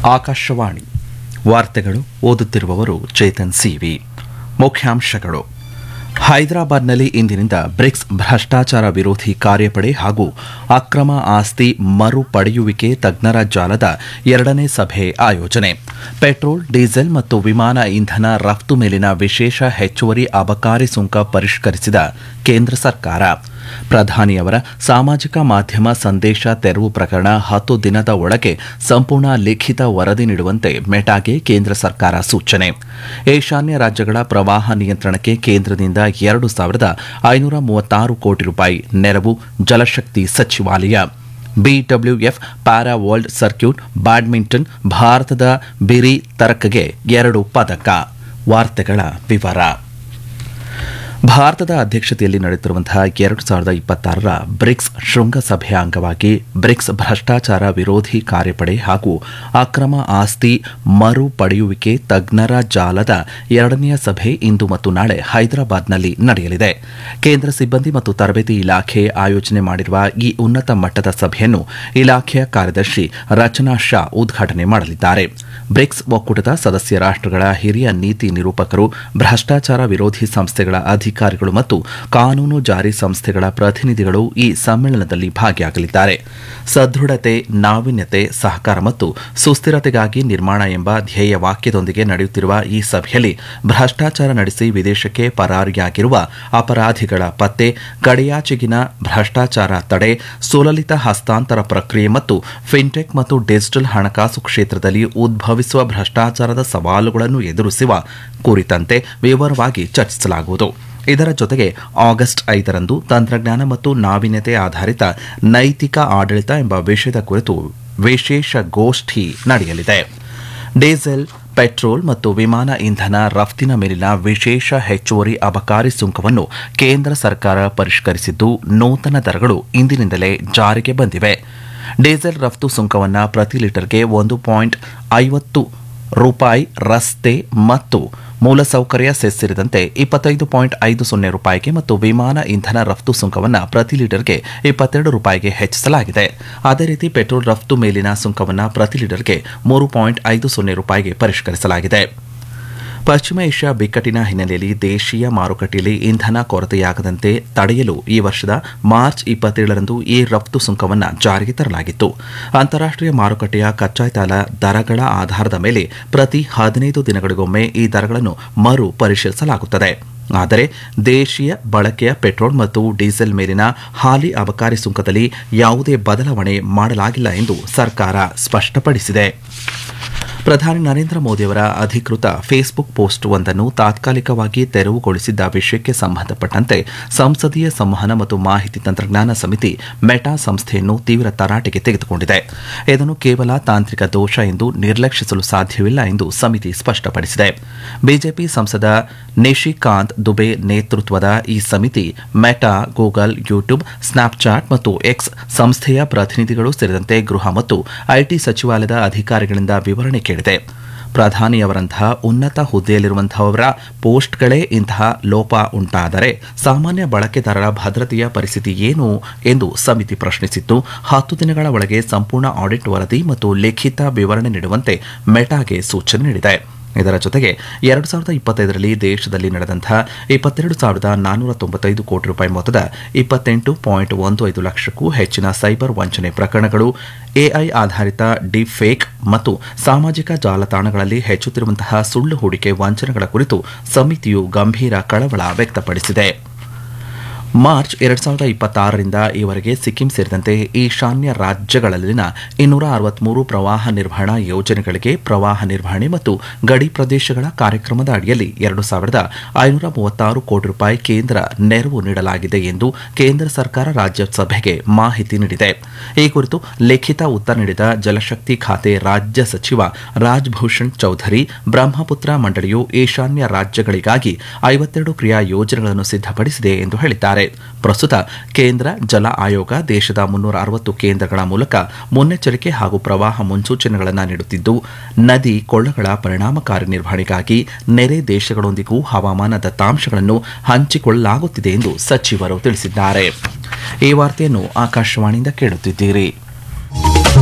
ಆಕಾಶವಾಣಿ ವಾರ್ತೆಗಳು ಓದುತ್ತಿರುವವರು ಚೇತನ್ ಸಿವಿ ಮುಖ್ಯಾಂಶಗಳು ಹೈದರಾಬಾದ್ನಲ್ಲಿ ಇಂದಿನಿಂದ ಬ್ರಿಕ್ಸ್ ಭ್ರಷ್ಟಾಚಾರ ವಿರೋಧಿ ಕಾರ್ಯಪಡೆ ಹಾಗೂ ಅಕ್ರಮ ಆಸ್ತಿ ಮರು ಪಡೆಯುವಿಕೆ ತಜ್ಞರ ಜಾಲದ ಎರಡನೇ ಸಭೆ ಆಯೋಜನೆ ಪೆಟ್ರೋಲ್ ಡೀಸೆಲ್ ಮತ್ತು ವಿಮಾನ ಇಂಧನ ರಫ್ತು ಮೇಲಿನ ವಿಶೇಷ ಹೆಚ್ಚುವರಿ ಅಬಕಾರಿ ಸುಂಕ ಪರಿಷ್ಕರಿಸಿದ ಕೇಂದ್ರ ಸರ್ಕಾರ ಪ್ರಧಾನಿಯವರ ಸಾಮಾಜಿಕ ಮಾಧ್ಯಮ ಸಂದೇಶ ತೆರವು ಪ್ರಕರಣ ಹತ್ತು ದಿನದ ಒಳಗೆ ಸಂಪೂರ್ಣ ಲಿಖಿತ ವರದಿ ನೀಡುವಂತೆ ಮೆಟಾಗೆ ಕೇಂದ್ರ ಸರ್ಕಾರ ಸೂಚನೆ ಈಶಾನ್ಯ ರಾಜ್ಯಗಳ ಪ್ರವಾಹ ನಿಯಂತ್ರಣಕ್ಕೆ ಕೇಂದ್ರದಿಂದ ಎರಡು ಸಾವಿರದ ಐನೂರ ಮೂವತ್ತಾರು ಕೋಟಿ ರೂಪಾಯಿ ನೆರವು ಜಲಶಕ್ತಿ ಸಚಿವಾಲಯ BWF para world circuit badminton ಭಾರತದ ಬಿರಿ ತರಕಗೆ ಎರಡು ಪದಕ ವಾರ್ತೆಗಳ ವಿವರ ಭಾರತದ ಅಧ್ಯಕ್ಷತೆಯಲ್ಲಿ ನಡೆಯುತ್ತಿರುವಂತಹ ಎರಡು ಸಾವಿರದ ಇಪ್ಪತ್ತಾರರ ಬ್ರಿಕ್ಸ್ ಶೃಂಗಸಭೆಯ ಅಂಗವಾಗಿ ಬ್ರಿಕ್ಸ್ ಭ್ರಷ್ಟಾಚಾರ ವಿರೋಧಿ ಕಾರ್ಯಪಡೆ ಹಾಗೂ ಅಕ್ರಮ ಆಸ್ತಿ ಮರು ಪಡೆಯುವಿಕೆ ತಜ್ಞರ ಜಾಲದ ಎರಡನೆಯ ಸಭೆ ಇಂದು ಮತ್ತು ನಾಳೆ ಹೈದರಾಬಾದ್ನಲ್ಲಿ ನಡೆಯಲಿದೆ ಕೇಂದ್ರ ಸಿಬ್ಬಂದಿ ಮತ್ತು ತರಬೇತಿ ಇಲಾಖೆ ಆಯೋಜನೆ ಮಾಡಿರುವ ಈ ಉನ್ನತ ಮಟ್ಟದ ಸಭೆಯನ್ನು ಇಲಾಖೆಯ ಕಾರ್ಯದರ್ಶಿ ರಚನಾ ಶಾ ಉದ್ಘಾಟನೆ ಮಾಡಲಿದ್ದಾರೆ ಬ್ರಿಕ್ಸ್ ಒಕ್ಕೂಟದ ಸದಸ್ಯ ರಾಷ್ಟ್ರಗಳ ಹಿರಿಯ ನೀತಿ ನಿರೂಪಕರು ಭ್ರಷ್ಟಾಚಾರ ವಿರೋಧಿ ಸಂಸ್ಥೆಗಳ ಅಧಿಕಾರಿಗಳು ಮತ್ತು ಕಾನೂನು ಜಾರಿ ಸಂಸ್ಥೆಗಳ ಪ್ರತಿನಿಧಿಗಳು ಈ ಸಮ್ಮೇಳನದಲ್ಲಿ ಭಾಗಿಯಾಗಲಿದ್ದಾರೆ ಸದೃಢತೆ ನಾವೀನ್ಯತೆ ಸಹಕಾರ ಮತ್ತು ಸುಸ್ಥಿರತೆಗಾಗಿ ನಿರ್ಮಾಣ ಎಂಬ ಧ್ಯೇಯ ವಾಕ್ಯದೊಂದಿಗೆ ನಡೆಯುತ್ತಿರುವ ಈ ಸಭೆಯಲ್ಲಿ ಭ್ರಷ್ಟಾಚಾರ ನಡೆಸಿ ವಿದೇಶಕ್ಕೆ ಪರಾರಿಯಾಗಿರುವ ಅಪರಾಧಿಗಳ ಪತ್ತೆ ಗಡಿಯಾಚೆಗಿನ ಭ್ರಷ್ಟಾಚಾರ ತಡೆ ಸುಲಲಿತ ಹಸ್ತಾಂತರ ಪ್ರಕ್ರಿಯೆ ಮತ್ತು ಫಿನ್ಟೆಕ್ ಮತ್ತು ಡಿಜಿಟಲ್ ಹಣಕಾಸು ಕ್ಷೇತ್ರದಲ್ಲಿ ಉದ್ಭವಿಸುವ ಭ್ರಷ್ಟಾಚಾರದ ಸವಾಲುಗಳನ್ನು ಎದುರಿಸುವ ಕುರಿತಂತೆ ವಿವರವಾಗಿ ಚರ್ಚಿಸಲಾಗುವುದು ಇದರ ಜೊತೆಗೆ ಆಗಸ್ಟ್ ಐದರಂದು ತಂತ್ರಜ್ಞಾನ ಮತ್ತು ನಾವೀನ್ಯತೆ ಆಧಾರಿತ ನೈತಿಕ ಆಡಳಿತ ಎಂಬ ವಿಷಯದ ಕುರಿತು ವಿಶೇಷ ಗೋಷ್ಠಿ ನಡೆಯಲಿದೆ ಡೀಸೆಲ್ ಪೆಟ್ರೋಲ್ ಮತ್ತು ವಿಮಾನ ಇಂಧನ ರಫ್ತಿನ ಮೇಲಿನ ವಿಶೇಷ ಹೆಚ್ಚುವರಿ ಅಬಕಾರಿ ಸುಂಕವನ್ನು ಕೇಂದ್ರ ಸರ್ಕಾರ ಪರಿಷ್ಕರಿಸಿದ್ದು ನೂತನ ದರಗಳು ಇಂದಿನಿಂದಲೇ ಜಾರಿಗೆ ಬಂದಿವೆ ಡೀಸೆಲ್ ರಫ್ತು ಸುಂಕವನ್ನು ಪ್ರತಿ ಲೀಟರ್ಗೆ ಒಂದು ಪಾಯಿಂಟ್ ಐವತ್ತು ರೂಪಾಯಿ ರಸ್ತೆ ಮತ್ತು ಮೂಲಸೌಕರ್ಯ ಸೆಸ್ ಸೇರಿದಂತೆ ಇಪ್ಪತ್ತೈದು ಪಾಯಿಂಟ್ ಐದು ಸೊನ್ನೆ ರೂಪಾಯಿಗೆ ಮತ್ತು ವಿಮಾನ ಇಂಧನ ರಫ್ತು ಸುಂಕವನ್ನು ಪ್ರತಿ ಲೀಟರ್ಗೆ ಇಪ್ಪತ್ತೆರಡು ರೂಪಾಯಿಗೆ ಹೆಚ್ಚಿಸಲಾಗಿದೆ ಅದೇ ರೀತಿ ಪೆಟ್ರೋಲ್ ರಫ್ತು ಮೇಲಿನ ಸುಂಕವನ್ನು ಪ್ರತಿ ಲೀಟರ್ಗೆ ಮೂರು ಪಾಯಿಂಟ್ ಐದು ಸೊನ್ನೆ ರೂಪಾಯಿಗೆ ಪರಿಷ್ಕರಿಸಲಾಗಿದೆ ಪಶ್ಚಿಮ ಏಷ್ಯಾ ಬಿಕ್ಕಟ್ಟಿನ ಹಿನ್ನೆಲೆಯಲ್ಲಿ ದೇಶೀಯ ಮಾರುಕಟ್ಟೆಯಲ್ಲಿ ಇಂಧನ ಕೊರತೆಯಾಗದಂತೆ ತಡೆಯಲು ಈ ವರ್ಷದ ಮಾರ್ಚ್ ಇಪ್ಪತ್ತೇಳರಂದು ಈ ರಫ್ತು ಸುಂಕವನ್ನು ಜಾರಿಗೆ ತರಲಾಗಿತ್ತು ಅಂತಾರಾಷ್ಟೀಯ ಮಾರುಕಟ್ಟೆಯ ಕಚ್ಚಾತೈಲ ದರಗಳ ಆಧಾರದ ಮೇಲೆ ಪ್ರತಿ ಹದಿನೈದು ದಿನಗಳಿಗೊಮ್ಮೆ ಈ ದರಗಳನ್ನು ಮರು ಪರಿಶೀಲಿಸಲಾಗುತ್ತದೆ ಆದರೆ ದೇಶೀಯ ಬಳಕೆಯ ಪೆಟ್ರೋಲ್ ಮತ್ತು ಡೀಸೆಲ್ ಮೇಲಿನ ಹಾಲಿ ಅಬಕಾರಿ ಸುಂಕದಲ್ಲಿ ಯಾವುದೇ ಬದಲಾವಣೆ ಮಾಡಲಾಗಿಲ್ಲ ಎಂದು ಸರ್ಕಾರ ಸ್ಪಷ್ಟಪಡಿಸಿದೆ ಪ್ರಧಾನಿ ನರೇಂದ್ರ ಮೋದಿಯವರ ಅಧಿಕೃತ ಫೇಸ್ಬುಕ್ ಪೋಸ್ಟ್ ಒಂದನ್ನು ತಾತ್ಕಾಲಿಕವಾಗಿ ತೆರವುಗೊಳಿಸಿದ್ದ ವಿಷಯಕ್ಕೆ ಸಂಬಂಧಪಟ್ಟಂತೆ ಸಂಸದೀಯ ಸಂವಹನ ಮತ್ತು ಮಾಹಿತಿ ತಂತ್ರಜ್ಞಾನ ಸಮಿತಿ ಮೆಟಾ ಸಂಸ್ಥೆಯನ್ನು ತೀವ್ರ ತರಾಟೆಗೆ ತೆಗೆದುಕೊಂಡಿದೆ ಇದನ್ನು ಕೇವಲ ತಾಂತ್ರಿಕ ದೋಷ ಎಂದು ನಿರ್ಲಕ್ಷಿಸಲು ಸಾಧ್ಯವಿಲ್ಲ ಎಂದು ಸಮಿತಿ ಸ್ಪಷ್ಟಪಡಿಸಿದೆ ಬಿಜೆಪಿ ಸಂಸದ ನಿಶಿಕಾಂತ್ ದುಬೆ ನೇತೃತ್ವದ ಈ ಸಮಿತಿ ಮೆಟಾ ಗೂಗಲ್ ಯೂಟ್ಯೂಬ್ ಸ್ನ್ಯಾಪ್ಚಾಟ್ ಮತ್ತು ಎಕ್ಸ್ ಸಂಸ್ಥೆಯ ಪ್ರತಿನಿಧಿಗಳು ಸೇರಿದಂತೆ ಗೃಹ ಮತ್ತು ಐಟಿ ಸಚಿವಾಲಯದ ಅಧಿಕಾರಿಗಳಿಂದ ವಿವರಣೆ ಕೇಳಿದೆ ಪ್ರಧಾನಿಯವರಂತಹ ಉನ್ನತ ಹುದ್ದೆಯಲ್ಲಿರುವಂತಹವರ ಪೋಸ್ಟ್ಗಳೇ ಇಂತಹ ಲೋಪ ಉಂಟಾದರೆ ಸಾಮಾನ್ಯ ಬಳಕೆದಾರರ ಭದ್ರತೆಯ ಪರಿಸ್ಥಿತಿ ಏನು ಎಂದು ಸಮಿತಿ ಪ್ರಶ್ನಿಸಿತ್ತು ಹತ್ತು ದಿನಗಳ ಒಳಗೆ ಸಂಪೂರ್ಣ ಆಡಿಟ್ ವರದಿ ಮತ್ತು ಲಿಖಿತ ವಿವರಣೆ ನೀಡುವಂತೆ ಮೆಟಾಗೆ ಸೂಚನೆ ನೀಡಿದೆ ಇದರ ಜೊತೆಗೆ ಎರಡು ಸಾವಿರದ ಇಪ್ಪತ್ತೈದರಲ್ಲಿ ದೇಶದಲ್ಲಿ ನಡೆದಂತಹ ಇಪ್ಪತ್ತೆರಡು ಸಾವಿರದ ನಾನ್ನೂರ ತೊಂಬತ್ತೈದು ಕೋಟಿ ರೂಪಾಯಿ ಮೊತ್ತದ ಇಪ್ಪತ್ತೆಂಟು ಪಾಯಿಂಟ್ ಒಂದು ಐದು ಲಕ್ಷಕ್ಕೂ ಹೆಚ್ಚಿನ ಸೈಬರ್ ವಂಚನೆ ಪ್ರಕರಣಗಳು ಎಐ ಆಧಾರಿತ ಡೀಪ್ ಫೇಕ್ ಮತ್ತು ಸಾಮಾಜಿಕ ಜಾಲತಾಣಗಳಲ್ಲಿ ಹೆಚ್ಚುತ್ತಿರುವಂತಹ ಸುಳ್ಳು ಹೂಡಿಕೆ ವಂಚನೆಗಳ ಕುರಿತು ಸಮಿತಿಯು ಗಂಭೀರ ಕಳವಳ ವ್ಯಕ್ತಪಡಿಸಿದೆ ಮಾರ್ಚ್ ಎರಡ್ ಸಾವಿರದ ಇಪ್ಪತ್ತಾರರಿಂದ ಈವರೆಗೆ ಸಿಕ್ಕಿಂ ಸೇರಿದಂತೆ ಈಶಾನ್ಯ ರಾಜ್ಯಗಳಲ್ಲಿನ ಇನ್ನೂರ ಅರವತ್ಮೂರು ಪ್ರವಾಹ ನಿರ್ವಹಣಾ ಯೋಜನೆಗಳಿಗೆ ಪ್ರವಾಹ ನಿರ್ವಹಣೆ ಮತ್ತು ಗಡಿ ಪ್ರದೇಶಗಳ ಕಾರ್ಯಕ್ರಮದ ಅಡಿಯಲ್ಲಿ ಎರಡು ಸಾವಿರದ ಐನೂರ ಮೂವತ್ತಾರು ಕೋಟಿ ರೂಪಾಯಿ ಕೇಂದ್ರ ನೆರವು ನೀಡಲಾಗಿದೆ ಎಂದು ಕೇಂದ್ರ ಸರ್ಕಾರ ರಾಜ್ಯಸಭೆಗೆ ಮಾಹಿತಿ ನೀಡಿದೆ ಈ ಕುರಿತು ಲಿಖಿತ ಉತ್ತರ ನೀಡಿದ ಜಲಶಕ್ತಿ ಖಾತೆ ರಾಜ್ಯ ಸಚಿವ ರಾಜ್ಭೂಷಣ್ ಚೌಧರಿ ಬ್ರಹ್ಮಪುತ್ರ ಮಂಡಳಿಯು ಈಶಾನ್ಯ ರಾಜ್ಯಗಳಿಗಾಗಿ ಐವತ್ತೆರಡು ಕ್ರಿಯಾ ಯೋಜನೆಗಳನ್ನು ಸಿದ್ಧಪಡಿಸಿದೆ ಎಂದು ಹೇಳಿದ್ದಾರೆ ಪ್ರಸ್ತುತ ಕೇಂದ್ರ ಜಲ ಆಯೋಗ ದೇಶದ ಮುನ್ನೂರ ಅರವತ್ತು ಕೇಂದ್ರಗಳ ಮೂಲಕ ಮುನ್ನೆಚ್ಚರಿಕೆ ಹಾಗೂ ಪ್ರವಾಹ ಮುನ್ಸೂಚನೆಗಳನ್ನು ನೀಡುತ್ತಿದ್ದು ನದಿ ಕೊಳ್ಳಗಳ ಪರಿಣಾಮಕಾರಿ ನಿರ್ವಹಣೆಗಾಗಿ ನೆರೆ ದೇಶಗಳೊಂದಿಗೂ ಹವಾಮಾನ ದತ್ತಾಂಶಗಳನ್ನು ಹಂಚಿಕೊಳ್ಳಲಾಗುತ್ತಿದೆ ಎಂದು ಸಚಿವರು ತಿಳಿಸಿದ್ದಾರೆ ಈ ವಾರ್ತೆಯನ್ನು ಆಕಾಶವಾಣಿಯಿಂದ ಕೇಳುತ್ತಿದ್ದೀರಿ